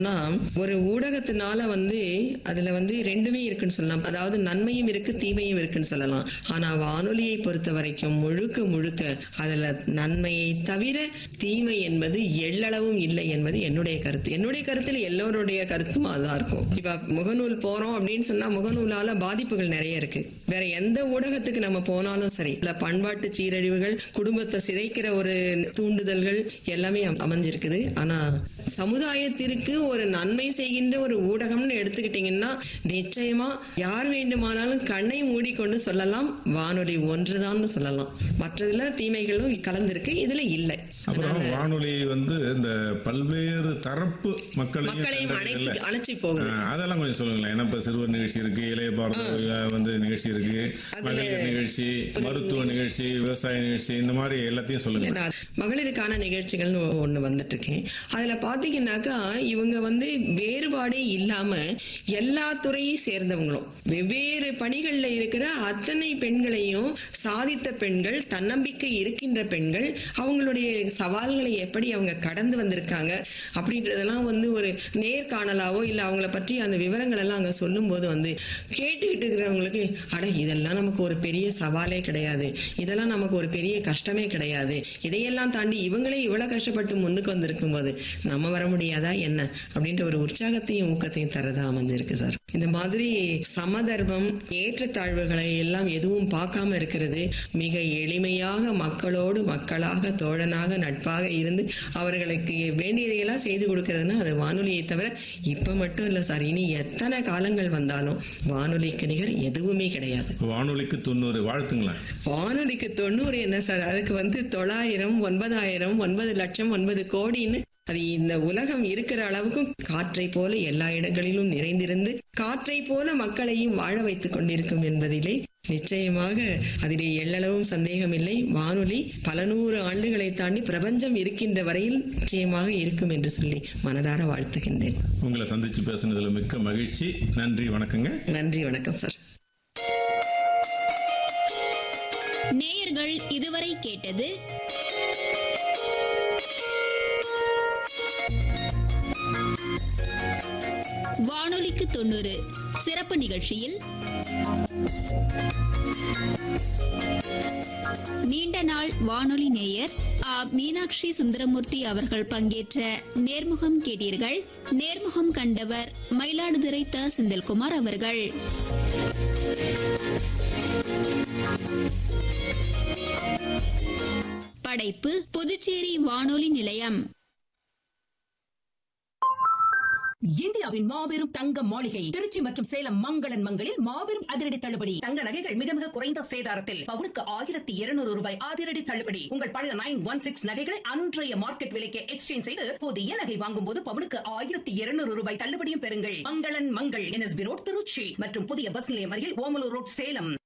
ஆனா, ஒரு ஊடகத்தினால வந்து அதுல வந்து ரெண்டுமே இருக்குன்னு சொல்லலாம் அதாவது நன்மையும் இருக்கு தீமையும் இருக்குன்னு சொல்லலாம் ஆனா வானொலியை பொறுத்த வரைக்கும் முழுக்க முழுக்க அதுல நன்மையை தவிர தீமை என்பது எள்ளளவும் இல்லை என்பது என்னுடைய கருத்து என்னுடைய கருத்துல எல்லோருடைய கருத்தும் அதான் இருக்கும் இப்ப முகநூல் போறோம் அப்படின்னு சொன்னா முகநூலால பாதிப்புகள் நிறைய இருக்கு வேற எந்த ஊடகத்துக்கு நம்ம போனாலும் சரி இல்ல பண்பாட்டு சீரழிவுகள் குடும்பத்தை சிதைக்கிற ஒரு தூண்டுதல்கள் எல்லாமே அம்- அமைஞ்சிருக்குது ஆனா சமுதாயத்திற்கு ஒரு நன்மை செய்கின்ற ஒரு ஊடகம்னு எடுத்துக்கிட்டீங்கன்னா நிச்சயமா யார் வேண்டுமானாலும் கண்ணை மூடிக்கொண்டு சொல்லலாம் வானொலி ஒன்றுதான் சொல்லலாம் மற்றதுல தீமைகளும் கலந்திருக்கு இதுல இல்லை அப்புறம் வானொலி வந்து இந்த பல்வேறு தரப்பு மக்களையும் மக்களையும் சென்றடையுதுல்ல? அணைத்து அணைச்சி போகுது ஆ, அதெல்லாம் கொஞ்சம் சொல்லுங்களேன் ஏன்னா இப்ப சிறுவர் நிகழ்ச்சி இருக்கு இளைய பாரத வந்து நிகழ்ச்சி இருக்கு மகளிர் நிகழ்ச்சி மருத்துவ நிகழ்ச்சி விவசாய நிகழ்ச்சி இந்த மாதிரி எல்லாத்தையும் சொல்லுங்க நான் மகளிருக்கான நிகழ்ச்சிகள்னு ஒண்ணு வந்துட்டு இருக்கேன் அதுல பாத்தீங்கன்னாக்கா இவங்க வந்து வேறுபாடே இல்லாம எல்லா துறையை சேர்ந்தவங்களும் வெவ்வேறு பணிகள்ல இருக்கிற அத்தனை பெண்களையும் சாதித்த பெண்கள் தன்னம்பிக்கை இருக்கின்ற பெண்கள் அவங்களுடைய சவால்களை எப்படி அவங்க கடந்து வந்திருக்காங்க அப்படின்றதெல்லாம் வந்து ஒரு நேர்காணலாவோ இல்ல அவங்கள பற்றி அந்த விவரங்கள் எல்லாம் அங்க சொல்லும்போது வந்து கேட்டுக்கிட்டு இருக்கிறவங்களுக்கு அட இதெல்லாம் நமக்கு ஒரு பெரிய சவாலே கிடையாது இதெல்லாம் நமக்கு ஒரு பெரிய கஷ்டமே கிடையாது இதையெல்லாம் தாண்டி இவங்களே இவ்வளவு கஷ்டப்பட்டு முன்னுக்கு வந்திருக்கும் போது நம்ம வர முடியாதா என்ன அப்படின்ற ஒரு உற்சாகத்தையும் ஊக்கத்தையும் தரதா அமைஞ்சிருக்கு சார் இந்த மாதிரி சமதர்மம் ஏற்றத்தாழ்வுகளை எல்லாம் எதுவும் பார்க்காம இருக்கிறது மிக எளிமையாக மக்களோடு மக்களாக தோழனாக நட்பாக இருந்து அவர்களுக்கு வேண்டியதையெல்லாம் செய்து கொடுக்கறதுன்னா அது வானொலியை தவிர இப்ப மட்டும் இல்ல சார் இனி எத்தனை காலங்கள் வந்தாலும் வானொலிக்கு நிகர் எதுவுமே கிடையாது வானொலிக்கு தொண்ணூறு வாழ்த்துங்களேன் வானொலிக்கு தொண்ணூறு என்ன சார் அதுக்கு வந்து தொள்ளாயிரம் ஒன்பதாயிரம் ஒன்பது லட்சம் ஒன்பது கோடின்னு அது இந்த உலகம் இருக்கிற அளவுக்கும் காற்றை போல எல்லா இடங்களிலும் நிறைந்திருந்து காற்றை போல மக்களையும் வாழ வைத்துக் கொண்டிருக்கும் என்பதிலே நிச்சயமாக அதிலே எள்ளளவும் சந்தேகமில்லை வானொலி பல நூறு ஆண்டுகளை தாண்டி பிரபஞ்சம் இருக்கின்ற வரையில் நிச்சயமாக இருக்கும் என்று சொல்லி மனதார வாழ்த்துகின்றேன் உங்களை சந்திச்சு பேசுனதுல மிக்க மகிழ்ச்சி நன்றி வணக்கங்க நன்றி வணக்கம் சார் நேயர்கள் இதுவரை கேட்டது வானொலிக்கு தொண்ணூறு சிறப்பு நிகழ்ச்சியில் நீண்ட நாள் வானொலி நேயர் ஆ மீனாட்சி சுந்தரமூர்த்தி அவர்கள் பங்கேற்ற நேர்முகம் கேட்டீர்கள் நேர்முகம் கண்டவர் மயிலாடுதுறை த செந்தில்குமார் அவர்கள் படைப்பு புதுச்சேரி வானொலி நிலையம் இந்தியாவின் மாபெரும் தங்க மாளிகை திருச்சி மற்றும் சேலம் மங்களன் மங்களில் மாபெரும் அதிரடி தள்ளுபடி தங்க நகைகள் மிக மிக குறைந்த சேதாரத்தில் பவுனுக்கு ஆயிரத்தி இருநூறு ரூபாய் அதிரடி தள்ளுபடி உங்கள் பழைய நைன் ஒன் சிக்ஸ் நகைகளை அன்றைய மார்க்கெட் விலைக்கு எக்ஸ்சேஞ்ச் செய்து புதிய நகை வாங்கும் போது பவுனுக்கு ஆயிரத்தி இருநூறு ரூபாய் தள்ளுபடியும் பெறுங்கள் மங்களன் மங்கள் என்எஸ்பி ரோட் திருச்சி மற்றும் புதிய பஸ் நிலையம் அருகில் ஓமலூர் ரோட் சேலம்